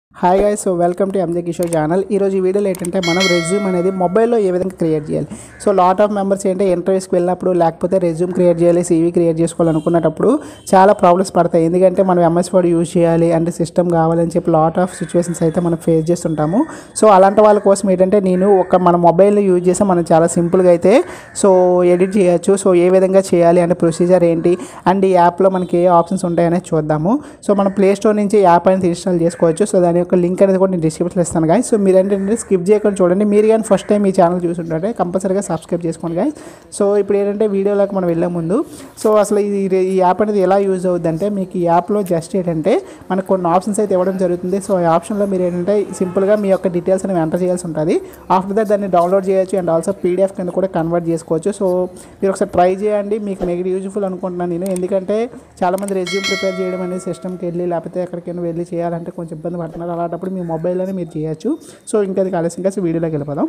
Hi guys so welcome to MJ Kishore channel ఈరోజు ఈ వీడియోలో ఏంటంటే మనం రెజ్యూమ్ అనేది మొబైల్లో ఏ విధంగా క్రియేట్ చేయాలి సో లాట్ ఆఫ్ మెంబర్స్ ఏంటంటే ఇంటర్వ్యూస్కి వెళ్ళినప్పుడు లేకపోతే రెజ్యూమ్ క్రియేట్ చేయాలి సీవీ క్రియేట్ చేసుకోవాలనుకున్నప్పుడు చాలా ప్రాబ్లమ్స్ పడతాయి ఎందుకంటే మనం ఎంఎస్ వర్డ్ యూజ్ చేయాలి అంటే సిస్టమ్ కావాలని చెప్పి లాట్ ఆఫ్ సిచ్యువేషన్స్ అయితే మనం ఫేస్ చేస్తుంటాము సో అలాంటి వాళ్ళ కోసం ఏంటంటే నేను ఒక మన మొబైల్ని యూజ్ చేస్తే మనం చాలా సింపుల్గా అయితే సో ఎడిట్ చేయొచ్చు సో ఏ విధంగా చేయాలి అంటే ప్రొసీజర్ ఏంటి అండ్ ఈ యాప్లో మనకి ఏ ఆప్షన్స్ ఉంటాయనేది చూద్దాము సో మనం ప్లే స్టోర్ నుంచి యాప్ అనేది ఇన్స్టాల్ చేసుకోవచ్చు సో దాని యొక్క లింక్ అనేది కూడా నేను డిస్క్రిప్షన్లో ఇస్తాను గాయస్ సో మీరు ఏంటంటే స్కిప్ చేయకుండా చూడండి మీరు కానీ ఫస్ట్ టైం ఈ ఛానల్ చూసుంటే కంపల్సరీగా సబ్స్క్రైబ్ చేసుకోండి గాయస్ సో ఇప్పుడు ఏంటంటే వీడియోలోకి మనం వెళ్ళే ముందు సో అసలు ఇది ఈ యాప్ అనేది ఎలా యూజ్ అవుద్ది అంటే మీకు ఈ యాప్లో జస్ట్ ఏంటంటే మనకు కొన్ని ఆప్షన్స్ అయితే ఇవ్వడం జరుగుతుంది సో ఈ ఆప్షన్లో మీరు ఏంటంటే సింపుల్గా మీ యొక్క డీటెయిల్స్ అనేవి ఎంటర్ చేయాల్సి ఉంటుంది ఆఫ్టర్ దట్ దాన్ని డౌన్లోడ్ చేయొచ్చు అండ్ ఆల్సో పీడిఎఫ్ కింద కూడా కన్వర్ట్ చేసుకోవచ్చు సో మీరు ఒకసారి ట్రై చేయండి మీకు నెగిటివ్ యూజ్ఫుల్ అనుకుంటున్నాను నేను ఎందుకంటే చాలామంది రెజ్యూమ్ ప్రిపేర్ చేయడం అనేది సిస్టమ్కి వెళ్ళి లేకపోతే ఎక్కడికైనా వెళ్ళి చేయాలంటే కొంచెం ఇబ్బంది పడుతున్నారు అలాంటప్పుడు మీ మొబైల్లోనే మీరు చేయొచ్చు సో ఇంకా అది ఆలస్యంగా వీడియోలోకి వెళ్ళిపోదాం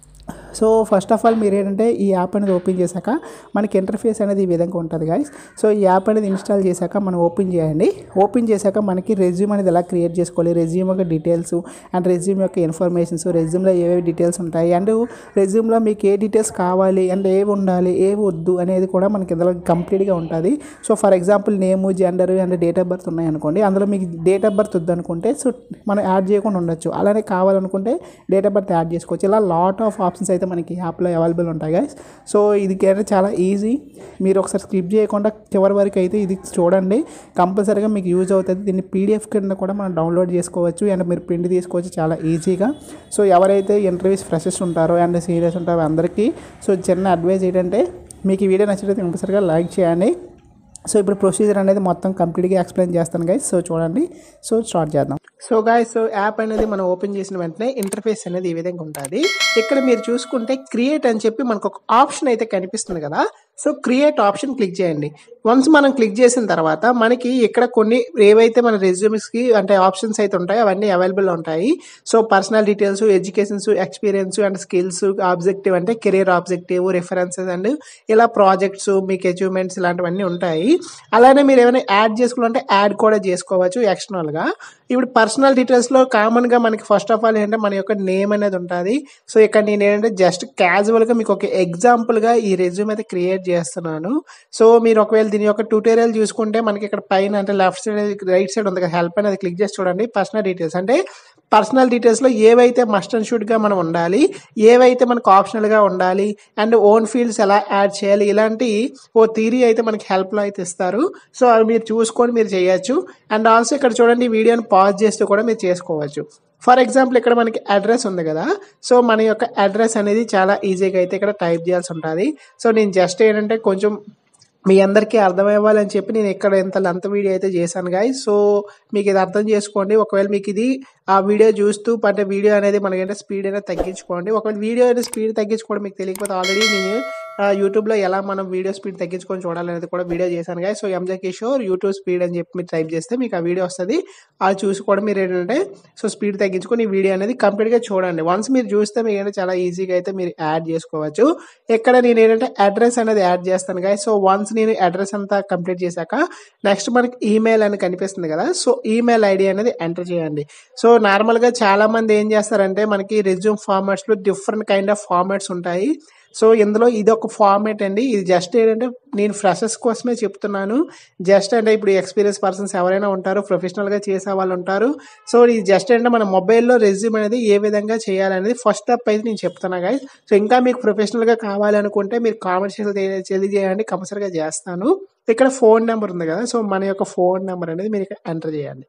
సో ఫస్ట్ ఆఫ్ ఆల్ మీరు ఏంటంటే ఈ యాప్ అనేది ఓపెన్ చేశాక మనకి ఇంటర్ఫేస్ అనేది ఈ విధంగా ఉంటుంది గాయస్ సో ఈ యాప్ అనేది ఇన్స్టాల్ చేశాక మనం ఓపెన్ చేయండి ఓపెన్ చేశాక మనకి రెజ్యూమ్ అనేది ఎలా క్రియేట్ చేసుకోవాలి రెజ్యూమ్ యొక్క డీటెయిల్స్ అండ్ రెజ్యూమ్ యొక్క ఇన్ఫర్మేషన్స్ రెజ్యూమ్లో ఏవేవి డీటెయిల్స్ ఉంటాయి అండ్ రెజ్యూమ్లో మీకు ఏ డీటెయిల్స్ కావాలి అండ్ ఏవి ఉండాలి ఏవి వద్దు అనేది కూడా మనకి ఇందులో కంప్లీట్గా ఉంటుంది so for example name gender and date of birth ఉన్నాయనుకోండి అందులో మీకు డేట్ ఆఫ్ బర్త్ వద్దు అనుకుంటే సో మనం యాడ్ చేయకుండా ఉండొచ్చు అలానే కావాలనుకుంటే డేట్ ఆఫ్ బర్త్ యాడ్ చేసుకోవచ్చు ఇలా లాట్ ఆఫ్ ఆప్షన్స్ అయితే మనకి యాప్లో అవైలబుల్ ఉంటాయి గైస్ సో ఇది కేటో చాలా ఈజీ మీరు ఒకసారి స్కిప్ చేయకుండా చివరి వరకు అయితే ఇది చూడండి కంపల్సరీగా మీకు యూజ్ అవుతుంది దీన్ని పీడిఎఫ్ కింద కూడా మనం డౌన్లోడ్ చేసుకోవచ్చు అండ్ మీరు ప్రింట్ తీసుకోవచ్చు చాలా ఈజీగా సో ఎవరైతే ఇంటర్వ్యూస్ ఫ్రెషర్స్ ఉంటారో అండ్ సీరియస్ ఉంటారో అందరికీ సో చిన్న అడ్వైజ్ ఏంటంటే మీకు ఈ వీడియో నచ్చితే కంపల్సరీగా లైక్ చేయండి సో ఇప్పుడు ప్రొసీజర్ అనేది మొత్తం కంప్లీట్గా ఎక్స్ప్లెయిన్ చేస్తాను గైస్ సో చూడండి సో స్టార్ట్ చేద్దాం సో గాయస్ సో యాప్ అనేది మనం ఓపెన్ చేసిన వెంటనే ఇంటర్ఫేస్ అనేది ఈ విధంగా ఉంటుంది ఇక్కడ మీరు చూసుకుంటే క్రియేట్ అని చెప్పి మనకు ఒక ఆప్షన్ అయితే కనిపిస్తుంది కదా సో క్రియేట్ ఆప్షన్ క్లిక్ చేయండి వన్స్ మనం క్లిక్ చేసిన తర్వాత మనకి ఇక్కడ కొన్ని ఏవైతే మన రెజ్యూమ్స్కి అంటే ఆప్షన్స్ అయితే ఉంటాయో అవన్నీ అవైలబుల్ ఉంటాయి so personal details educations experience and skills objective అంటే కెరీర్ ఆబ్జెక్టివ్ రిఫరెన్సెస్ అండ్ ఇలా ప్రాజెక్ట్స్ మీకు అచీవ్మెంట్స్ ఇలాంటివన్నీ ఉంటాయి అలానే మీరు ఏమైనా యాడ్ చేసుకోవాలంటే యాడ్ కూడా చేసుకోవచ్చు ఎక్స్టర్నల్గా ఇప్పుడు పర్సనల్ డీటెయిల్స్లో కామన్గా మనకి ఫస్ట్ ఆఫ్ ఆల్ ఏంటంటే మన యొక్క నేమ్ అనేది ఉంటుంది సో ఇక్కడ నేను ఏంటంటే జస్ట్ క్యాజువల్గా మీకు ఒక ఎగ్జాంపుల్గా ఈ రెజ్యూమ్ అయితే క్రియేట్ చేస్తున్నాను సో మీరు ఒకవేళ దీని యొక్క ట్యూటోరియల్ చూసుకుంటే మనకి ఇక్కడ పైన అంటే లెఫ్ట్ సైడ్ రైట్ సైడ్ ఉంది కదా హెల్ప్ అనేది క్లిక్ చేసి చూడండి పర్సనల్ డీటెయిల్స్ అంటే పర్సనల్ డీటెయిల్స్లో ఏవైతే మస్ట్ అండ్ షుడ్గా మనం ఉండాలి ఏవైతే మనకు ఆప్షనల్గా ఉండాలి అండ్ ఓన్ ఫీల్డ్స్ ఎలా యాడ్ చేయాలి ఇలాంటి ఓ థీరీ అయితే మనకి హెల్ప్లో అయితే ఇస్తారు సో అవి మీరు చూసుకొని మీరు చేయొచ్చు అండ్ ఆల్సో ఇక్కడ చూడండి ఈ వీడియోని పాజ్ చేస్తూ కూడా మీరు చేసుకోవచ్చు ఫర్ ఎగ్జాంపుల్ ఇక్కడ మనకి అడ్రస్ ఉంది కదా సో మన యొక్క అడ్రస్ అనేది చాలా ఈజీగా అయితే ఇక్కడ టైప్ చేయాల్సి ఉంటుంది సో నేను జస్ట్ ఏంటంటే కొంచెం మీ అందరికీ అర్థమవ్వాలని చెప్పి నేను ఇక్కడ ఎంత లంత వీడియో అయితే చేశాను గాయ సో మీకు ఇది అర్థం చేసుకోండి ఒకవేళ మీకు ఇది ఆ వీడియో చూస్తూ అంటే వీడియో అనేది మనకంటే స్పీడ్ అనేది తగ్గించుకోండి ఒకవేళ వీడియో అనేది స్పీడ్ తగ్గించుకోవడం మీకు తెలియకపోతే ఆల్రెడీ నేను యూట్యూబ్లో ఎలా మనం వీడియో స్పీడ్ తగ్గించుకొని చూడాలనేది కూడా వీడియో చేశాను guys so MJ Kishore YouTube speed అని చెప్పి మీరు టైప్ చేస్తే మీకు ఆ వీడియో వస్తుంది అది చూసి కూడా మీరు ఏంటంటే సో స్పీడ్ తగ్గించుకొని ఈ వీడియో అనేది కంప్లీట్గా చూడండి వన్స్ మీరు చూస్తే మీకు ఏంటంటే చాలా ఈజీగా అయితే మీరు యాడ్ చేసుకోవచ్చు ఇక్కడ నేను ఏంటంటే అడ్రస్ అనేది యాడ్ చేస్తాను గాయ సో వన్స్ నేను అడ్రస్ అంతా కంప్లీట్ చేశాక నెక్స్ట్ మనకి ఈమెయిల్ అని కనిపిస్తుంది కదా సో ఈమెయిల్ ఐడి అనేది ఎంటర్ చేయండి సో నార్మల్గా చాలా మంది ఏం చేస్తారంటే మనకి రెజ్యూమ్ ఫార్మాట్స్లో డిఫరెంట్ కైండ్ ఆఫ్ ఫార్మాట్స్ ఉంటాయి సో ఇందులో ఇది ఒక ఫార్మేట్ అండి ఇది జస్ట్ ఏంటంటే నేను ఫ్రెషర్స్ కోసమే చెప్తున్నాను జస్ట్ అంటే ఇప్పుడు ఎక్స్పీరియన్స్ పర్సన్స్ ఎవరైనా ఉంటారు ప్రొఫెషనల్గా చేసే వాళ్ళు ఉంటారు సో ఇది జస్ట్ ఏంటంటే మన మొబైల్లో రెజ్యూమ్ అనేది ఏ విధంగా చేయాలనేది ఫస్ట్ స్టెప్ అయితే నేను చెప్తున్నా గాయస్ సో ఇంకా మీకు ప్రొఫెషనల్గా కావాలనుకుంటే మీరు కామర్షియల్ తెలియజేయండి కంపల్సరీగా చేస్తాను ఇక్కడ ఫోన్ నెంబర్ ఉంది కదా సో మన యొక్క ఫోన్ నెంబర్ అనేది మీరు ఇక్కడ ఎంటర్ చేయండి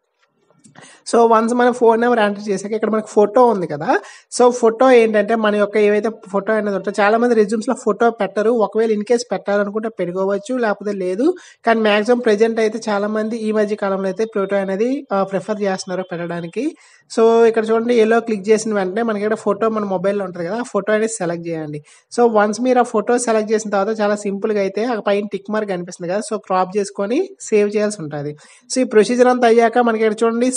సో వన్స్ మన ఫోన్ నెంబర్ ఎంటర్ చేశాక ఇక్కడ మనకు ఫోటో ఉంది కదా సో ఫోటో ఏంటంటే మన యొక్క ఏవైతే ఫోటో అనేది ఉంటుందో చాలా మంది రెజ్యూమ్స్ లో ఫోటో పెట్టరు ఒకవేళ ఇన్ కేస్ పెట్టాలనుకుంటే పెట్టుకోవచ్చు లేకపోతే లేదు కానీ మాక్సిమం ప్రెజెంట్ అయితే చాలా మంది ఈ మధ్య కాలంలో అయితే ఫోటో అనేది ప్రిఫర్ చేస్తున్నారు పెట్టడానికి సో ఇక్కడ చూడండి ఎల్లో క్లిక్ చేసిన వెంటనే మనకి ఇక్కడ ఫోటో మన మొబైల్లో ఉంటుంది కదా ఆ ఫోటో అనేది సెలెక్ట్ చేయండి సో వన్స్ మీరు ఆ ఫోటో సెలెక్ట్ చేసిన తర్వాత చాలా సింపుల్గా అయితే ఆ పైన టిక్ మార్క్ కనిపిస్తుంది కదా సో క్రాప్ చేసుకొని సేవ్ చేయాల్సి ఉంటుంది సో ఈ ప్రొసీజర్ అంతా అయ్యాక మనకి ఇక్కడ చూడండి సేవ్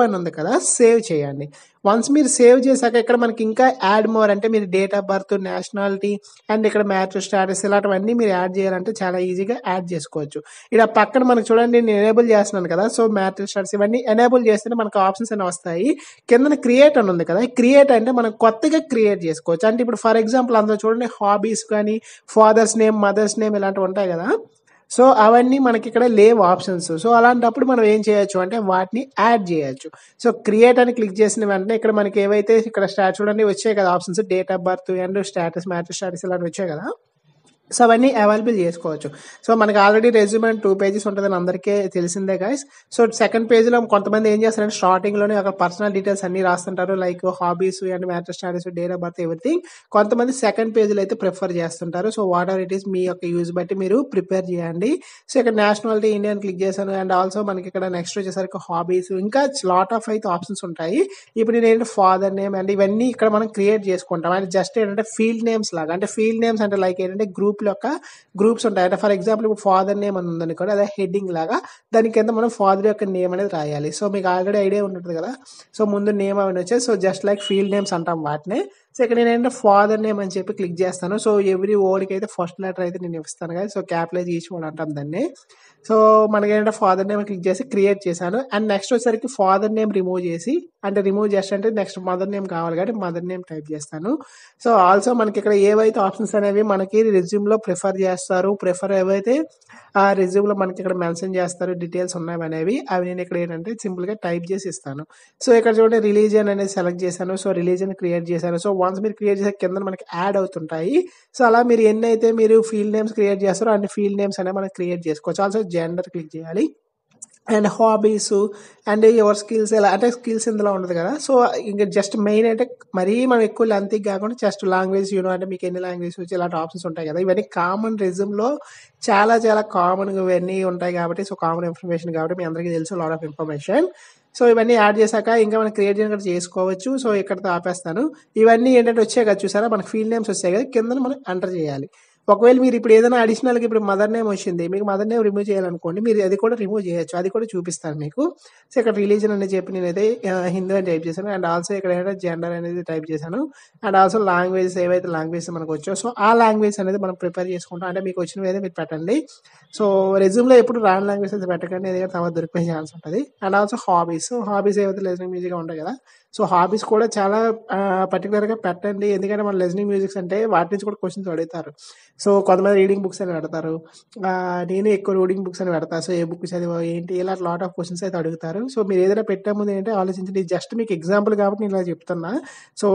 అని ఉంది కదా సేవ్ చేయండి వన్స్ మీరు సేవ్ చేశాక ఇక్కడ మనకి ఇంకా యాడ్ మోర్ అంటే మీరు date of birth nationality and ఇక్కడ మ్యాచ్ స్టాటస్ ఇలాంటివన్నీ మీరు యాడ్ చేయాలంటే చాలా ఈజీగా యాడ్ చేసుకోవచ్చు ఇక్కడ పక్కన మనకు చూడండి నేను ఎనేబుల్ చేస్తున్నాను కదా సో మ్యాచ్ స్టాటస్ ఇవన్నీ ఎనేబుల్ చేస్తే మనకు ఆప్షన్స్ అనేవి వస్తాయి కింద క్రియేట్ అని ఉంది కదా క్రియేట్ అంటే మనం కొత్తగా క్రియేట్ చేసుకోవచ్చు అంటే ఇప్పుడు ఫర్ ఎగ్జాంపుల్ అందులో చూడండి హాబీస్ కానీ ఫాదర్స్ నేమ్ మదర్స్ నేమ్ ఇలాంటివి ఉంటాయి కదా సో అవన్నీ మనకి ఇక్కడ లేవు ఆప్షన్స్ సో అలాంటప్పుడు మనం ఏం చేయొచ్చు అంటే వాటిని యాడ్ చేయొచ్చు సో క్రియేట్ అని క్లిక్ చేసిన వెంటనే ఇక్కడ మనకి ఏవైతే ఇక్కడ స్టార్ట్ చూడండి వచ్చాయి కదా options date of birth and status మ్యాచ్ స్టాటస్ ఇలాంటివి వచ్చాయి కదా సో అవన్నీ అవైలబుల్ చేసుకోవచ్చు సో మనకి already resume and two pages ఉంటుందని అందరికీ తెలిసిందే గైస్ సో సెకండ్ పేజ్లో కొంతమంది ఏం చేస్తారంటే స్టార్టింగ్లోనే అక్కడ పర్సనల్ డీటెయిల్స్ అన్ని రాస్తుంటారు లైక్ హాబీస్ అండ్ మ్యాచ్ status date of birth everything కొంతమంది సెకండ్ పేజ్లో అయితే ప్రిఫర్ చేస్తుంటారు so whatever it is మీ యొక్క యూజ్ బట్టి మీరు ప్రిపేర్ చేయండి సో ఇక్కడ నేషనాలిటీ ఇండియన్ క్లిక్ చేశాను అండ్ ఆల్సో మనకి ఇక్కడ నెక్స్ట్ వచ్చేసరికి హాబీస్ ఇంకా లాట్ ఆఫ్ అయితే ఆప్షన్స్ ఉంటాయి ఇప్పుడు నేను ఏంటంటే ఫాదర్ నేమ్ అండ్ ఇవన్నీ ఇక్కడ మనం క్రియేట్ చేసుకుంటాం అంటే జస్ట్ ఏంటంటే ఫీల్డ్ నేమ్స్ లాగా అంటే ఫీల్డ్ నేమ్స్ అంటే లైక్ ఏంటంటే గ్రూప్ యొక్క గ్రూప్స్ ఉంటాయి అంటే ఫర్ ఎగ్జాంపుల్ ఇప్పుడు ఫాదర్ నేమ్ అని ఉందనుకోండి అదే హెడ్డింగ్ లాగా దాని కింద మనం ఫాదర్ యొక్క నేమ్ అనేది రాయాలి సో మీకు ఆల్రెడీ ఐడియా ఉంటుంది కదా సో ముందు నేమ్ అవన్నీ వచ్చాయి so just like field names అంటాం వాటిని సో ఇక్కడ నేను ఏంటంటే ఫాదర్ నేమ్ అని చెప్పి క్లిక్ చేస్తాను సో ఎవ్రీ ఓడికి అయితే ఫస్ట్ లెటర్ అయితే నేను ఇస్తాను కదా సో క్యాపిటలైజ్ ఈచ్ వర్డ్ అంటాం దాన్ని సో మనకి ఏంటంటే ఫాదర్ నేమ్ క్లిక్ చేసి క్రియేట్ చేశాను అండ్ నెక్స్ట్ వచ్చేసరికి ఫాదర్ నేమ్ రిమూవ్ చేసి అంటే రిమూవ్ చేస్తే అంటే నెక్స్ట్ మదర్ నేమ్ కావాలి కాబట్టి మదర్ నేమ్ టైప్ చేస్తాను సో ఆల్సో మనకి ఇక్కడ ఏవైతే ఆప్షన్స్ అనేవి మనకి రెజ్యూమ్ లో ప్రిఫర్ చేస్తారు ప్రిఫర్ ఏవైతే ఆ రెజ్యూమ్ లో మనకి ఇక్కడ మెన్షన్ చేస్తారు డీటెయిల్స్ ఉన్నాయి అనేవి అవి నేను ఇక్కడ ఏంటంటే సింపుల్ గా టైప్ చేసి ఇస్తాను సో ఇక్కడ చూడండి రిలీజియన్ అనేది సెలెక్ట్ చేశాను సో రిలీజియన్ క్రియేట్ చేశాను సో వన్స్ మీరు క్రియేట్ చేసే కింద మనకి యాడ్ అవుతుంటాయి సో అలా మీరు ఎన్ని అయితే మీరు ఫీల్డ్ నేమ్స్ క్రియేట్ చేస్తారో అన్ని ఫీల్డ్ నేమ్స్ అనేవి మనం క్రియేట్ చేసుకోవచ్చు ఆల్సో జెండర్ క్లిక్ చేయాలి and hobbies and your skills ఎలా అంటే స్కిల్స్ ఇందులో ఉండదు కదా సో ఇంకా జస్ట్ మెయిన్ అంటే మరీ మనం ఎక్కువ లెంత్ కాకుండా జస్ట్ లాంగ్వేజ్ యూనో అంటే మీకు ఎన్ని లాంగ్వేజ్ వచ్చి ఇలాంటి ఆప్షన్స్ ఉంటాయి కదా ఇవన్నీ కామన్ లో చాలా చాలా కామన్ ఇవన్నీ ఉంటాయి కాబట్టి సో కామన్ ఇన్ఫర్మేషన్ కాబట్టి మీ అందరికీ తెలుసు లాట్ ఆఫ్ ఇన్ఫర్మేషన్ సో ఇవన్నీ యాడ్ చేశాక ఇంకా మనం క్రియేట్ చేయడం చేసుకోవచ్చు సో ఇక్కడతో ఆపేస్తాను ఇవన్నీ ఏంటంటే వచ్చాయి కదా చూసారా మనకి ఫీల్డ్ నేమ్స్ వచ్చాయి కదా కింద మనం ఎంటర్ చేయాలి ఒకవేళ మీరు ఇప్పుడు ఏదైనా అడిషనల్గా ఇప్పుడు మదర్ నేమ్ వచ్చింది మీకు మదర్ నేమ్ రిమూవ్ చేయాలనుకోండి మీరు అది కూడా రిమూవ్ చేయొచ్చు అది కూడా చూపిస్తాను మీకు సో ఇక్కడ రిలీజన్ అనేది చెప్పి నేనైతే ఆ, హిందూ అని టైప్ చేశాను అండ్ ఆల్సో ఇక్కడ ఏంటంటే జెండర్ అనేది టైప్ చేశాను అండ్ ఆల్సో లాంగ్వేజెస్ ఏవైతే లాంగ్వేజెస్ మనకు వచ్చో సో ఆ లాంగ్వేజ్ అనేది మనం ప్రిపేర్ చేసుకుంటాం అంటే మీకు వచ్చినవి అయితే మీరు పెట్టండి సో రెజ్యూమ్లో ఎప్పుడు రాని లాంగ్వేజ్ అయితే పెట్టకండి ఎందుకంటే తర్వాత దొరికిపోయే ఛాన్స్ ఉంటుంది అండ్ ఆల్సో హాబీస్ హాబీస్ ఏవైతే లెజనింగ్ మ్యూజిక్ ఉంటాయి కదా సో హాబీస్ కూడా చాలా పర్టికులర్గా పెట్టండి ఎందుకంటే మన లెజనింగ్ మ్యూజిక్స్ అంటే వాటి నుంచి కూడా క్వశ్చన్స్ అడుగుతారు సో కొంతమంది రీడింగ్ బుక్స్ అని పెడతారు ఆ, నేను ఎక్కువ రీడింగ్ బుక్స్ అని పెడతా సో ఏ బుక్ చదివా ఏంటి ఇలా లాట్ ఆఫ్ క్వశ్చన్స్ అయితే అడుగుతారు సో మీరు ఏదైనా పెట్టే ముందు ఏంటంటే ఆలోచించండి జస్ట్ మీకు ఎగ్జాంపుల్ కాబట్టి నేను ఇలా చెప్తున్నా సో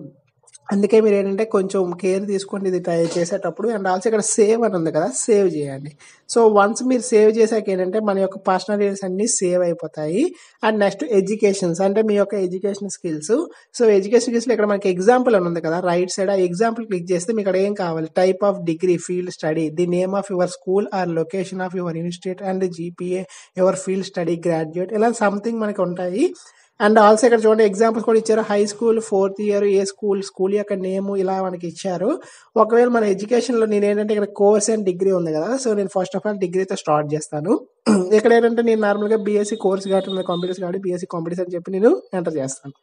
అందుకే మీరు ఏంటంటే కొంచెం కేర్ తీసుకోండి ఇది ట్రై చేసేటప్పుడు అండ్ ఆల్సో ఇక్కడ సేవ్ అని ఉంది కదా సేవ్ చేయండి సో వన్స్ మీరు సేవ్ చేశాక ఏంటంటే మన యొక్క పర్సనల్ డీటెయిల్స్ అన్ని సేవ్ అయిపోతాయి అండ్ నెక్స్ట్ ఎడ్యుకేషన్స్ అంటే మీ యొక్క education skills so education skills ఇక్కడ మనకి ఎగ్జాంపుల్ అని ఉంది కదా రైట్ సైడ్ ఆ ఎగ్జాంపుల్ క్లిక్ చేస్తే మీకు ఇక్కడ ఏం కావాలి type of degree field study the name of your school or location of your institute and GPA your field study graduate ఇలా సంథింగ్ మనకి ఉంటాయి అండ్ ఆల్సో ఇక్కడ చూడండి ఎగ్జాంపుల్స్ కూడా ఇచ్చారు హై స్కూల్ ఫోర్త్ ఇయర్ ఏ స్కూల్ స్కూల్ యొక్క name ఇలా మనకి ఇచ్చారు ఒకవేళ మన ఎడ్యుకేషన్ లో నేను ఏంటంటే ఇక్కడ కోర్స్ అండ్ డిగ్రీ ఉంది కదా సో నేను ఫస్ట్ ఆఫ్ ఆల్ డిగ్రీతో స్టార్ట్ చేస్తాను ఇక్కడ ఏంటంటే నేను నార్మల్ గా బీఎస్సీ కోర్స్ కాబట్టి కంప్యూటర్స్ కాబట్టి బీఎస్సీ కంప్యూటర్స్ అని చెప్పి నేను ఎంటర్ చేస్తాను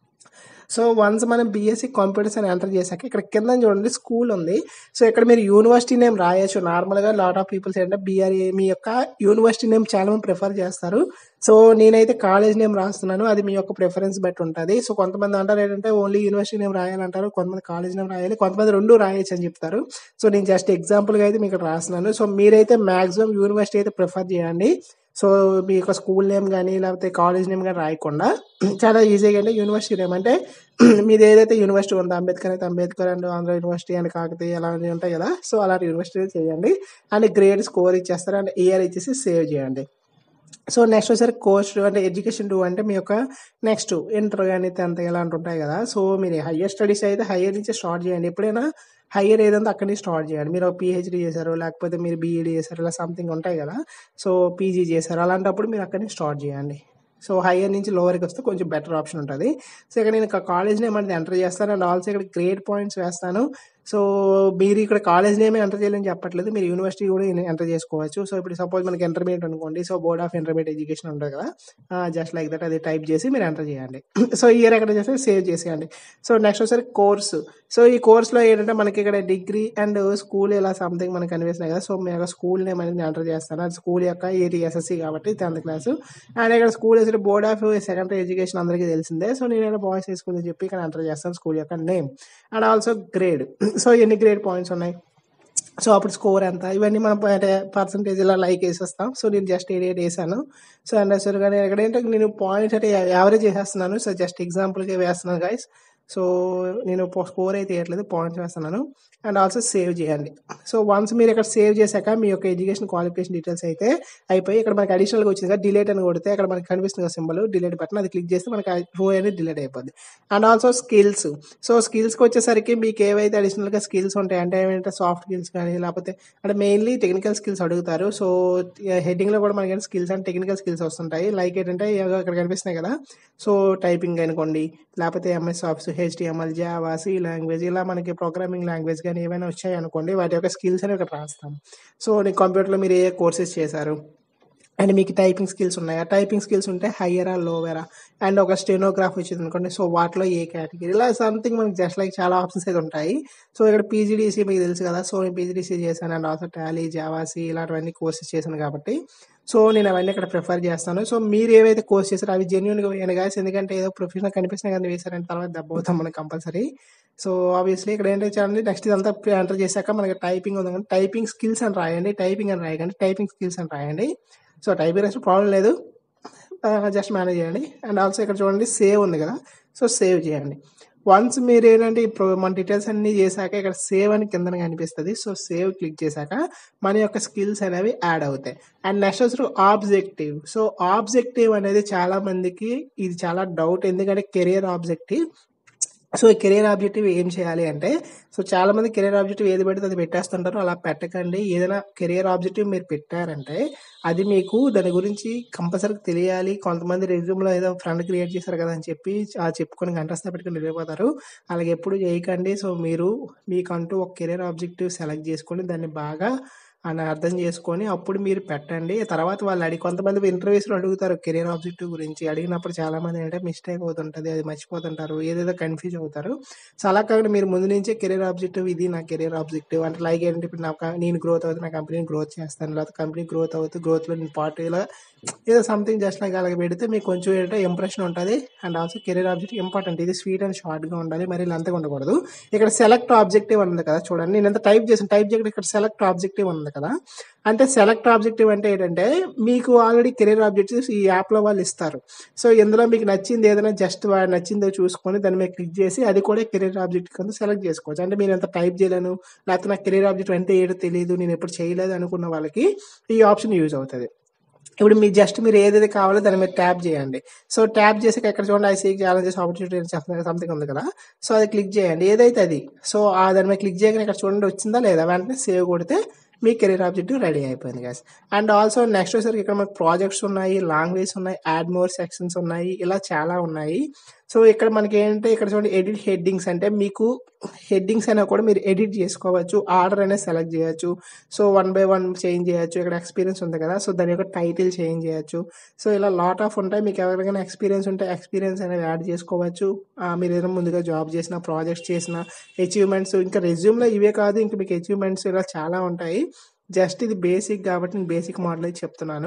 సో వన్స్ మనం బీఎస్సీ కంప్యూటర్స్ అని ఎంటర్ చేశాక ఇక్కడ కింద చూడండి స్కూల్ ఉంది సో ఇక్కడ మీరు యూనివర్సిటీ నేమ్ రాయొచ్చు నార్మల్గా లాట్ ఆఫ్ పీపుల్స్ ఏంటంటే బీఆర్ఏ మీ యొక్క యూనివర్సిటీ నేమ్ చాలా మంది ప్రిఫర్ చేస్తారు సో నేనైతే కాలేజ్ నేమ్ రాస్తున్నాను అది మీ యొక్క ప్రిఫరెన్స్ బట్టి ఉంటుంది సో కొంతమంది అంటారు ఏంటంటే ఓన్లీ యూనివర్సిటీ నేమ్ రాయాలంటారు కొంతమంది కాలేజ్ నేమ్ రాయాలి కొంతమంది రెండు రాయొచ్చు అని చెప్తారు సో నేను జస్ట్ ఎగ్జాంపుల్గా అయితే మీకు ఇక్కడ రాస్తున్నాను సో మీరైతే మాక్సిమం యూనివర్సిటీ అయితే ప్రిఫర్ చేయండి సో మీ యొక్క స్కూల్ నేమ్ కానీ లేకపోతే కాలేజ్ నేమ్ కానీ రాయకుండా చాలా ఈజీగా అంటే యూనివర్సిటీ నేమ్ అంటే మీది ఏదైతే యూనివర్సిటీ ఉందో అంబేద్కర్ అయితే Ambedkar and Andhra university and Kakatiya అలాంటివి ఉంటాయి కదా సో అలాంటి యూనివర్సిటీ చేయండి అండ్ గ్రేడ్ స్కోర్ ఇచ్చేస్తారు అండ్ ఇయర్ ఇచ్చేసి సేవ్ చేయండి సో నెక్స్ట్ వచ్చేసరికి కోర్స్ అంటే ఎడ్యుకేషన్ టూ అంటే మీ యొక్క నెక్స్ట్ ఇంటర్ కానీ టెన్త్ ఇలాంటి ఉంటాయి కదా సో మీరు హయ్యర్ స్టడీస్ అయితే హయ్యర్ నుంచి స్టార్ట్ చేయండి ఎప్పుడైనా హయ్యర్ ఏదంతా అక్కడి నుంచి స్టార్ట్ చేయండి మీరు పిహెచ్డి చేశారు లేకపోతే మీరు బీఈడి చేశారు ఇలా సంథింగ్ ఉంటాయి కదా సో పీజీ చేశారు అలాంటప్పుడు మీరు అక్కడి నుంచి స్టార్ట్ చేయండి సో హయ్యర్ నుంచి లోవర్కి వస్తే కొంచెం బెటర్ ఆప్షన్ ఉంటుంది సో ఇక్కడ నేను కాలేజ్ నేమ్ అనేది ఎంటర్ చేస్తాను అండ్ ఆల్సో ఇక్కడ గ్రేడ్ పాయింట్స్ వేస్తాను సో మీరు ఇక్కడ కాలేజ్ నేమే ఎంటర్ చేయాలని చెప్పట్లేదు మీరు యూనివర్సిటీ కూడా ఎంటర్ చేసుకోవచ్చు సో ఇప్పుడు సపోజ్ మనకి ఇంటర్మీడియట్ అనుకోండి so board of intermediate education ఉంటుంది కదా జస్ట్ లైక్ దట్ అది టైప్ చేసి మీరు ఎంటర్ చేయండి సో ఇయర్ ఎక్కడ చేస్తే సేవ్ చేసేయండి సో నెక్స్ట్ వచ్చేసరికి కోర్సు సో ఈ కోర్సులో ఏంటంటే మనకి ఇక్కడ డిగ్రీ అండ్ స్కూల్ ఇలా సంథింగ్ మనకి కనిపిస్తున్నాయి కదా సో మీ యొక్క స్కూల్ నేమ్ అనేది నేను ఎంటర్ చేస్తాను అది స్కూల్ యొక్క ఏటీ ఎస్ఎస్సి కాబట్టి టెన్త్ క్లాస్ అండ్ ఇక్కడ స్కూల్ వచ్చి బోర్డ్ ఆఫ్ సెకండరీ ఎడ్యుకేషన్ అందరికీ తెలిసిందే సో నేను ఇక్కడ బాయ్స్ హై స్కూల్ అని చెప్పి ఇక్కడ ఎంటర్ చేస్తాను స్కూల్ యొక్క name and also grade so ఎన్ని గ్రేడ్ పాయింట్స్ ఉన్నాయి సో అప్పుడు స్కోర్ ఎంత ఇవన్నీ మనం అంటే పర్సంటేజ్ ఇలా లైక్ వేసేస్తాం సో నేను జస్ట్ ఎయిట్ ఎయిట్ వేసాను సో అండ్ సార్ కానీ ఇక్కడ ఏంటంటే నేను పాయింట్స్ అంటే యావరేజ్ వేసేస్తున్నాను సో జస్ట్ ఎగ్జాంపుల్గా వేస్తున్నాను గైస్ సో నేను స్కోర్ అయితే వేయట్లేదు పాయింట్స్ వేస్తున్నాను అండ్ ఆల్సో సేవ్ చేయండి సో వన్స్ మీరు ఇక్కడ సేవ్ చేశాక మీ యొక్క ఎడ్యుకేషన్ క్వాలిఫికేషన్ డీటెయిల్స్ అయితే అయిపోయి ఇక్కడ మనకి అడిషనల్గా వచ్చింది కదా డిలేట్ అని కొడితే అక్కడ మనకి కనిపిస్తుంది సింబల్ డిలేట్ బటన్ అది క్లిక్ చేస్తే మనకి రో అనేది డిలేట్ అయిపోద్ది అండ్ ఆల్సో స్కిల్స్ సో స్కిల్స్కి వచ్చేసరికి మీకు ఏవైతే అడిషనల్గా స్కిల్స్ ఉంటాయి అంటే ఏమంటే సాఫ్ట్ స్కిల్స్ కానీ లేకపోతే అంటే మెయిన్లీ టెక్నికల్ స్కిల్స్ అడుగుతారు సో హెడ్డింగ్లో కూడా మనకి స్కిల్స్ అండ్ టెక్నికల్ స్కిల్స్ వస్తుంటాయి లైక్ ఏంటంటే ఇవి ఇక్కడ కనిపిస్తున్నాయి కదా సో టైపింగ్ అనుకోండి లేకపోతే MS office HTML Java C language ఇలా మనకి ప్రోగ్రామింగ్ లాంగ్వేజ్ కానీ ఏమైనా వచ్చాయి అనుకోండి వాటి యొక్క స్కిల్స్ అని ఇక్కడ రాస్తాం సో నీ కంప్యూటర్లో మీరు ఏ కోర్సెస్ చేశారు అండ్ మీకు టైపింగ్ స్కిల్స్ ఉన్నాయా టైపింగ్ స్కిల్స్ ఉంటే హయ్యరా లోవెరా అండ్ ఒక స్టెనోగ్రాఫ్ వచ్చింది అనుకోండి సో వాటిలో ఏ కేటగిరీ ఇలా సంథింగ్ మనకి జస్ట్ లైక్ చాలా ఆప్షన్స్ అయితే ఉంటాయి సో ఇక్కడ పీజీడీసీ మీకు తెలుసు కదా సో నేను పీజీడీసీ చేశాను అండ్ ఆల్సో టాలీ జావాసి ఇలాంటివన్నీ కోర్సెస్ చేశాను కాబట్టి సో నేను అవన్నీ ఇక్కడ ప్రిఫర్ చేస్తాను సో మీరు ఏవైతే కోర్స్ చేశారో అవి జెన్యున్గా వేయండి గాయస్ ఎందుకంటే ఏదో ప్రొఫెషనల్ కనిపిస్తున్నాయి కానీ వేసారంటే తర్వాత దెబ్బ అవుతాం మనకి కంపల్సరీ సో ఆబ్వియస్లీ ఇక్కడ ఏంటంటే చూడండి నెక్స్ట్ ఇదంతా ఎంటర్ చేశాక మనకి టైపింగ్ ఉంది కానీ టైపింగ్ స్కిల్స్ అని రాయండి టైపింగ్ అని రాయకండి టైపింగ్ స్కిల్స్ అని రాయండి సో టైపింగ్ రాసిన ప్రాబ్లం లేదు జస్ట్ మేనేజ్ చేయండి అండ్ ఆల్సో ఇక్కడ చూడండి సేవ్ ఉంది కదా సో సేవ్ చేయండి వన్స్ మీరు ఏంటంటే ఇప్పుడు మన డీటెయిల్స్ అన్ని చేశాక ఇక్కడ సేవ్ అని కింద కనిపిస్తుంది సో సేవ్ క్లిక్ చేశాక మన యొక్క స్కిల్స్ అనేవి యాడ్ అవుతాయి అండ్ నెక్స్ట్ వచ్చి ఆబ్జెక్టివ్ సో ఆబ్జెక్టివ్ అనేది చాలా మందికి ఇది చాలా డౌట్ ఎందుకంటే కెరియర్ ఆబ్జెక్టివ్ సో ఈ కెరీర్ ఆబ్జెక్టివ్ ఏం చేయాలి అంటే సో చాలా మంది కెరీర్ ఆబ్జెక్టివ్ ఏది పెడితే అది పెట్టేస్తుంటారు అలా పెట్టకండి ఏదైనా కెరీర్ ఆబ్జెక్టివ్ మీరు పెట్టారంటే అది మీకు దాని గురించి కంపల్సరీ తెలియాలి కొంతమంది రెజ్యూమ్లో ఏదో ఫ్రెండ్ క్రియేట్ చేశారు కదా అని చెప్పి ఆ చెప్పుకొని గంటస్థా పెట్టుకుని వెళ్ళిపోతారు అలాగే ఎప్పుడు చేయకండి సో మీరు మీకంటూ ఒక కెరీర్ ఆబ్జెక్టివ్ సెలెక్ట్ చేసుకొని దాన్ని బాగా అని అర్థం చేసుకొని అప్పుడు మీరు పెట్టండి తర్వాత వాళ్ళు అడిగి కొంతమంది ఇంటర్వ్యూస్లో అడుగుతారు కెరీర్ ఆబ్జెక్టివ్ గురించి అడిగినప్పుడు చాలా మంది ఏంటంటే మిస్టేక్ అవుతుంటుంది అది మర్చిపోతుంటారు ఏదేదో కన్ఫ్యూజ్ అవుతారు సో అలా కాకుండా మీరు ముందు నుంచే కెరీర్ ఆబ్జెక్టివ్ ఇది నా కెరీర్ ఆబ్జెక్టివ్ అంటే లైక్ ఏంటంటే ఇప్పుడు నా క- నేను గ్రోత్ అవుతుంది నా కంపెనీని గ్రోత్ చేస్తాను లేకపోతే కంపెనీ గ్రోత్ అవుతుంది గ్రోత్లో నేను పార్ట్ ఇలా ఏదో సంథింగ్ జస్ట్ లైక్ అలాగే పెడితే మీకు కొంచెం ఏంటంటే ఇంప్రెషన్ ఉంటుంది and also career objective important ఇది స్వీట్ అండ్ షార్ట్గా ఉండాలి మరి ఇలా అంతగా ఉండకూడదు ఇక్కడ సెలెక్ట్ ఆబ్జెక్టివ్ ఉంది కదా చూడండి నేను ఎంత టైప్ చేసిన టైప్ చేయడం ఇక్కడ సెలెక్ట్ ఆబ్జెక్టివ్ ఉంది కదా అంటే సెలెక్ట్ ఆబ్జెక్టివ్ అంటే ఏంటంటే మీకు ఆల్రెడీ కెరీర్ ఆబ్జెక్టివ్స్ ఈ యాప్లో వాళ్ళు ఇస్తారు సో ఇందులో మీకు నచ్చింది ఏదైనా జస్ట్ నచ్చిందో చూసుకొని దాన్ని మీద క్లిక్ చేసి అది కూడా కెరీర్ ఆబ్జెక్ట్ కింద సెలెక్ట్ చేసుకోవచ్చు అంటే మీరు ఎంత టైప్ చేయలేను లేకపోతే నాకు కెరీర్ ఆబ్జెక్ట్ అంటే ఏదో తెలియదు నేను ఎప్పుడు చేయలేదు అనుకున్న వాళ్ళకి ఈ ఆప్షన్ యూజ్ అవుతుంది ఇప్పుడు మీ జస్ట్ మీరు ఏదైతే కావాలో దాని మీద ట్యాప్ చేయండి సో ట్యాప్ చేసి ఇక్కడ చూడండి I seek challenges opportunity something ఉంది కదా సో అది క్లిక్ చేయండి ఏదైతే అది సో ఆ దాని మీద క్లిక్ చేయగానే ఇక్కడ చూడండి వచ్చిందా లేదా వెంటనే సేవ్ కొడితే మీ కెరీర్ ఆబ్జెక్టివ్ రెడీ అయిపోయింది గైస్ అండ్ ఆల్సో నెక్స్ట్ వచ్చేసరికి ఇక్కడ మనకు ప్రాజెక్ట్స్ ఉన్నాయి లాంగ్వేజ్ ఉన్నాయి యాడ్ మోర్ సెక్షన్స్ ఉన్నాయి ఇలా చాలా ఉన్నాయి సో ఇక్కడ మనకి ఏంటంటే ఇక్కడ చూడండి ఎడిట్ హెడ్డింగ్స్ అంటే మీకు హెడ్డింగ్స్ అయినా కూడా మీరు ఎడిట్ చేసుకోవచ్చు ఆర్డర్ అనేది సెలెక్ట్ చేయొచ్చు so one by one change చేయొచ్చు ఇక్కడ ఎక్స్పీరియన్స్ ఉంది కదా సో దాని యొక్క టైటిల్ చేంజ్ చేయొచ్చు సో ఇలా లాట్ ఆఫ్ ఉంటాయి మీకు ఎవరికైనా ఎక్స్పీరియన్స్ ఉంటే ఎక్స్పీరియన్స్ అనేది యాడ్ చేసుకోవచ్చు ఆ, మీరు ఏదైనా ముందుగా జాబ్ చేసిన ప్రాజెక్ట్స్ చేసిన అచీవ్మెంట్స్ ఇంకా రెజ్యూమ్లో ఇవే కాదు ఇంకా మీకు అచీవ్మెంట్స్ ఇలా చాలా ఉంటాయి జస్ట్ ఇది బేసిక్ కాబట్టి నేను బేసిక్ మోడల్ అయితే చెప్తున్నాను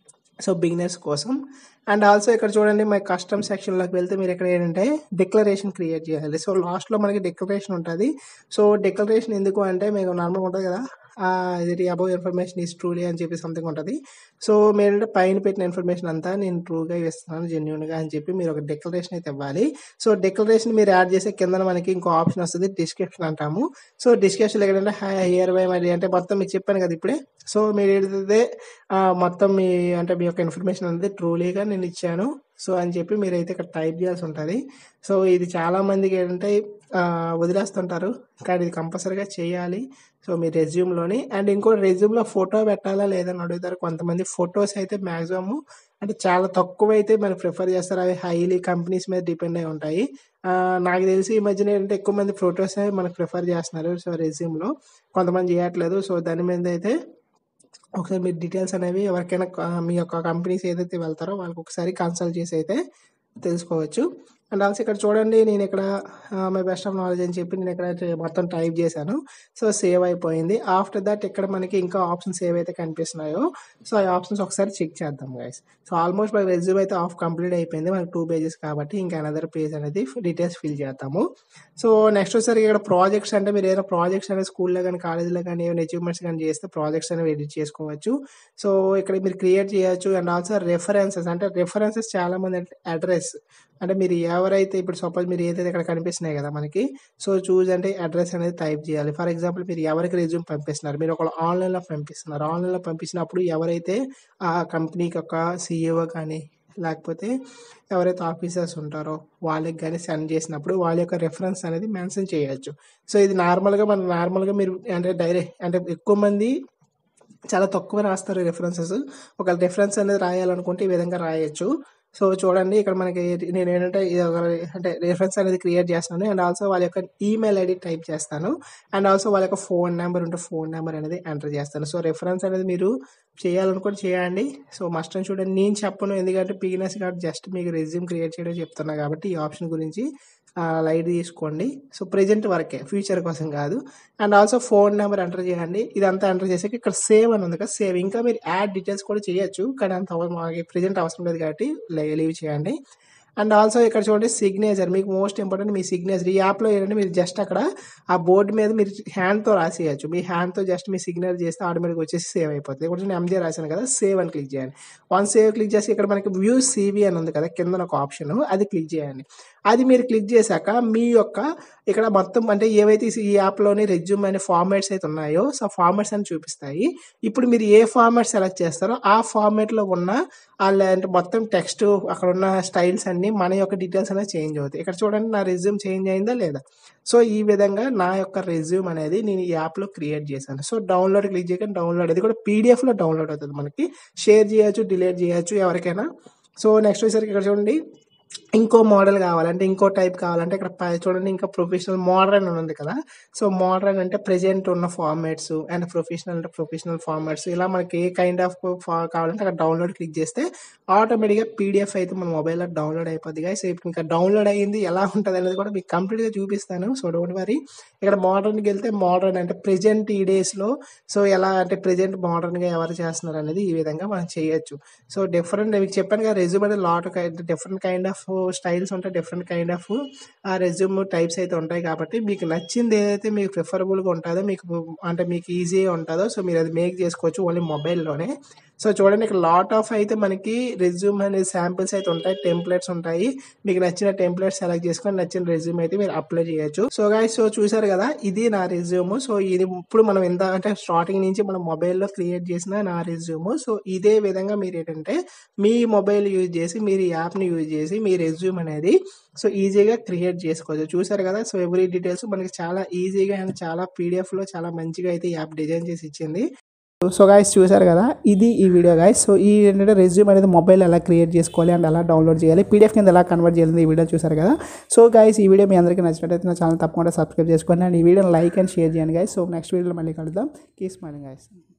సో బిగినర్స్ కోసం అండ్ ఆల్సో ఇక్కడ చూడండి మన కస్టమ్ సెక్షన్లోకి వెళ్తే మీరు ఇక్కడ ఏంటంటే డిక్లరేషన్ క్రియేట్ చేయాలి సో లాస్ట్లో మనకి డిక్లరేషన్ ఉంటుంది సో డిక్లరేషన్ ఎందుకు అంటే మీకు నార్మల్గా ఉంటుంది కదా ఆ, ఇది అబౌవ్ ఇన్ఫర్మేషన్ ఈస్ ట్రూలీ అని చెప్పి సంథింగ్ ఉంటుంది సో మీరు ఏంటంటే పైన పెట్టిన ఇన్ఫర్మేషన్ అంతా నేను ట్రూగా ఇస్తున్నాను జెన్యున్గా అని చెప్పి మీరు ఒక డిక్లరేషన్ అయితే ఇవ్వాలి సో డిక్లరేషన్ మీరు యాడ్ చేసే కింద మనకి ఇంకో ఆప్షన్ వస్తుంది డిస్క్రిప్షన్ అంటాము సో డిస్క్రిప్షన్ ఏంటంటే హియర్ బై మరి అంటే మొత్తం మీకు చెప్పాను కదా ఇప్పుడే సో మీరు ఏదైతే ఆ, మొత్తం మీ అంటే మీ యొక్క ఇన్ఫర్మేషన్ అనేది ట్రూలీగా నేను ఇచ్చాను సో అని చెప్పి మీరైతే ఇక్కడ టైప్ చేయాల్సి ఉంటుంది సో ఇది చాలా మందికి ఏంటంటే ఆ, వదిలేస్తుంటారు కానీ ఇది కంపల్సరీగా చేయాలి సో మీ రెజ్యూమ్లోని అండ్ ఇంకో రెజ్యూమ్లో ఫోటో పెట్టాలా లేదని అడుగుతారు కొంతమంది ఫొటోస్ అయితే మ్యాక్సిమమ్ అంటే చాలా తక్కువ అయితే మనకి ప్రిఫర్ చేస్తారు అవి హైలీ కంపెనీస్ మీద డిపెండ్ అయి ఉంటాయి ఆ, నాకు తెలిసి ఈ మధ్యన ఏంటంటే ఎక్కువ మంది ఫొటోస్ మనకు ప్రిఫర్ చేస్తున్నారు సో రెజ్యూమ్లో కొంతమంది చేయట్లేదు సో దాని మీద అయితే ఒకసారి మీరు డీటెయిల్స్ అనేవి ఎవరికైనా క- మీ యొక్క కంపెనీస్ ఏదైతే వెళ్తారో వాళ్ళకి ఒకసారి కన్సల్ట్ చేసి అయితే తెలుసుకోవచ్చు అండ్ ఆల్సో ఇక్కడ చూడండి నేను ఇక్కడ మై బెస్ట్ ఆఫ్ నాలెడ్జ్ అని చెప్పి నేను ఇక్కడ చే- మొత్తం టైప్ చేశాను సో సేవ్ అయిపోయింది ఆఫ్టర్ దట్ ఇక్కడ మనకి ఇంకా ఆప్షన్స్ ఏవైతే కనిపిస్తున్నాయో సో ఆ ఆప్షన్స్ ఒకసారి చెక్ చేద్దాం గైస్ సో ఆల్మోస్ట్ మన రెజ్యూమ్ అయితే ఆఫ్ కంప్లీట్ అయిపోయింది మనకి టూ పేజెస్ కాబట్టి ఇంకా అనదర్ పేజ్ అనేది డీటెయిల్స్ ఫిల్ చేద్దాము సో నెక్స్ట్ వచ్చేసరికి ఇక్కడ ప్రాజెక్ట్స్ అంటే మీరు ఏదైనా ప్రాజెక్ట్స్ అనేది స్కూల్లో కానీ కాలేజీలో కానీ ఏమైనా అచీవ్మెంట్స్ కానీ చేస్తే ప్రాజెక్ట్స్ అనేవి ఎడిట్ చేసుకోవచ్చు సో ఇక్కడ మీరు క్రియేట్ చేయొచ్చు అండ్ ఆల్సో రెఫరెన్సెస్ అంటే రెఫరెన్సెస్ చాలా మంది అంటే అడ్రస్ అంటే మీరు ఎవరైతే ఇప్పుడు సపోజ్ మీరు ఏదైతే ఇక్కడ కనిపిస్తున్నాయి కదా మనకి సో చూజ్ అంటే అడ్రస్ అనేది టైప్ చేయాలి ఫర్ ఎగ్జాంపుల్ మీరు ఎవరికి రెజ్యూమ్ పంపిస్తున్నారు మీరు ఒక ఆన్లైన్లో పంపిస్తున్నారు ఆన్లైన్లో పంపించినప్పుడు ఎవరైతే ఆ కంపెనీకి ఒక సీఈఓ కానీ లేకపోతే ఎవరైతే ఆఫీసర్స్ ఉంటారో వాళ్ళకి కానీ సెండ్ చేసినప్పుడు వాళ్ళ యొక్క రెఫరెన్స్ అనేది మెన్షన్ చేయొచ్చు సో ఇది నార్మల్గా మనం నార్మల్గా మీరు అంటే డైరెక్ట్ అంటే ఎక్కువ మంది చాలా తక్కువ రాస్తారు రెఫరెన్సెస్ ఒక రెఫరెన్స్ అనేది రాయాలనుకుంటే ఈ విధంగా రాయొచ్చు సో చూడండి ఇక్కడ మనకి నేను ఏంటంటే ఇది ఒక అంటే రెఫరెన్స్ అనేది క్రియేట్ చేస్తాను అండ్ ఆల్సో వాళ్ళ యొక్క ఈమెయిల్ ఐడి టైప్ చేస్తాను అండ్ ఆల్సో వాళ్ళ యొక్క ఫోన్ నెంబర్ ఉంటే ఫోన్ నెంబర్ అనేది ఎంటర్ చేస్తాను సో రెఫరెన్స్ అనేది మీరు చేయాలనుకుంటే చేయండి సో మస్ట్ అండ్ చూడండి నేను చెప్పను ఎందుకంటే పీనస్ కాబట్టి జస్ట్ మీకు రెజ్యూమ్ క్రియేట్ చేయడం చెప్తున్నా కాబట్టి ఈ ఆప్షన్ గురించి లైట్ తీసుకోండి సో ప్రెజెంట్ వరకే ఫ్యూచర్ కోసం కాదు and also phone number enter చేయండి ఇదంతా ఎంటర్ చేసాక ఇక్కడ సేవ్ అని ఉంది కదా సేవ్ ఇంకా మీరు యాడ్ డీటెయిల్స్ కూడా చేయొచ్చు కానీ అంత అవ- మాకు ప్రెజెంట్ అవసరం లేదు కాబట్టి లీవ్ చేయండి అండ్ ఆల్సో ఇక్కడ చూడండి సిగ్నేచర్ మీకు మోస్ట్ ఇంపార్టెంట్ మీ సిగ్నేచర్ ఈ యాప్లో ఏంటంటే మీరు జస్ట్ అక్కడ ఆ బోర్డు మీద మీరు హ్యాండ్తో రాసేయచ్చు మీ హ్యాండ్తో జస్ట్ మీ సిగ్నేచర్ చేస్తే ఆటోమేటిక్ వచ్చేసి సేవ్ అయిపోతుంది ఇక్కడ నేను ఎంజే రాశాను కదా సేవ్ అని క్లిక్ చేయండి వన్ సేవ్ క్లిక్ చేసి ఇక్కడ మనకి వ్యూ సివి అని ఉంది కదా కింద ఒక ఆప్షన్ అది క్లిక్ చేయండి అది మీరు క్లిక్ చేశాక మీ యొక్క ఇక్కడ మొత్తం అంటే ఏవైతే ఈ యాప్లోని రెజ్యూమ్ అనే ఫార్మాట్స్ అయితే ఉన్నాయో సో ఫార్మాట్స్ అని చూపిస్తాయి ఇప్పుడు మీరు ఏ ఫార్మాట్ సెలెక్ట్ చేస్తారో ఆ ఫార్మాట్లో ఉన్న ఆ లే- అంటే మొత్తం టెక్స్ట్ అక్కడ ఉన్న స్టైల్స్ అన్ని మన యొక్క డీటెయిల్స్ అనేది చేంజ్ అవుతాయి ఇక్కడ చూడండి నా రెజ్యూమ్ చేంజ్ అయిందా లేదా సో ఈ విధంగా నా యొక్క రెజ్యూమ్ అనేది నేను ఈ యాప్లో క్రియేట్ చేశాను సో డౌన్లోడ్ క్లిక్ చేయగానే డౌన్లోడ్ అది కూడా పీడిఎఫ్లో డౌన్లోడ్ అవుతుంది మనకి షేర్ చేయొచ్చు డిలీట్ చేయొచ్చు ఎవరికైనా సో నెక్స్ట్ వచ్చేసరికి ఇక్కడ చూడండి ఇంకో మోడల్ కావాలంటే ఇంకో టైప్ కావాలంటే ఇక్కడ పై చూడండి ఇంకా ప్రొఫెషనల్ మోడర్న్ అని ఉంది కదా సో మోడర్న్ అంటే ప్రెజెంట్ ఉన్న ఫార్మాట్స్ అండ్ ప్రొఫెషనల్ అంటే ప్రొఫెషనల్ ఫార్మాట్స్ ఇలా మనకి ఏ కైండ్ ఆఫ్ కావాలంటే అక్కడ డౌన్లోడ్ క్లిక్ చేస్తే ఆటోమేటిక్గా పీడిఎఫ్ అయితే మన మొబైల్లో డౌన్లోడ్ అయిపోద్ది guys. సో ఇప్పుడు ఇంకా డౌన్లోడ్ అయ్యింది ఎలా ఉంటుంది అనేది కూడా మీకు కంప్లీట్గా చూపిస్తాను సో డోంట్ వరీ ఇక్కడ మోడర్న్కి వెళ్తే మోడర్న్ అంటే ప్రెజెంట్ ఈ డేస్లో సో ఎలా అంటే ప్రెజెంట్ మోడర్న్గా ఎవరు చేస్తున్నారు అనేది ఈ విధంగా మనం చేయొచ్చు సో డిఫరెంట్ మీకు చెప్పాను కదా రెజ్యూమ్ అంటే lot different kind of styles ఉంటాయి డిఫరెంట్ కైండ్ ఆఫ్ ఆ రెజ్యూమ్ టైప్స్ అయితే ఉంటాయి కాబట్టి మీకు నచ్చింది ఏదైతే మీకు ప్రిఫరబుల్గా ఉంటుందో మీకు అంటే మీకు ఈజీగా ఉంటుందో సో మీరు అది మేక్ చేసుకోవచ్చు ఓన్లీ మొబైల్లోనే సో చూడండి ఇక్కడ లాట్ ఆఫ్ అయితే మనకి రెజ్యూమ్ అనే శాంపిల్స్ అయితే ఉంటాయి టెంప్లెట్స్ ఉంటాయి మీకు నచ్చిన టెంప్లెట్స్ సెలెక్ట్ చేసుకొని నచ్చిన రెజ్యూమ్ అయితే మీరు అప్లై చేయొచ్చు సో గాయస్ సో చూసారు కదా ఇది నా రెజ్యూమ్ సో ఇది ఇప్పుడు మనం ఎంత అంటే స్టార్టింగ్ నుంచి మనం మొబైల్లో క్రియేట్ చేసిన నా రెజ్యూమ్ సో ఇదే విధంగా మీరు ఏంటంటే మీ మొబైల్ యూజ్ చేసి మీరు ఈ యాప్ని యూజ్ చేసి మీ రెజ్యూమ్ అనేది సో ఈజీగా క్రియేట్ చేసుకోవచ్చు చూసారు కదా సో ఎవ్రీ డీటెయిల్స్ మనకి చాలా ఈజీగా అండ్ చాలా పీడిఎఫ్ లో చాలా మంచిగా అయితే ఈ యాప్ డిజైన్ చేసి ఇచ్చింది సో గాయస్ చూసారు కదా ఇది ఈ వీడియో గాయస్ సో ఈ ఏంటంటే రెజ్యూమ్ అనేది మొబైల్ ఎలా క్రియేట్ చేసుకోవాలి అండ్ ఎలా డౌన్లోడ్ చేయాలి పీడిఎఫ్ కింద ఎలా కన్వర్ట్ చేయాలి ఈ వీడియో చూసారు కదా సో గాయస్ ఈ వీడియో మీ అందరికీ నచ్చినట్టయితే నా ఛానల్ తప్పకుండా సబ్స్క్రైబ్ చేసుకోండి అండ్ ఈ వీడియోని లైక్ అండ్ షేర్ చేయండి గాయస్ సో నెక్స్ట్ వీడియోలో మళ్ళీ కలుద్దాం కీ స్మైలింగ్ గాయస్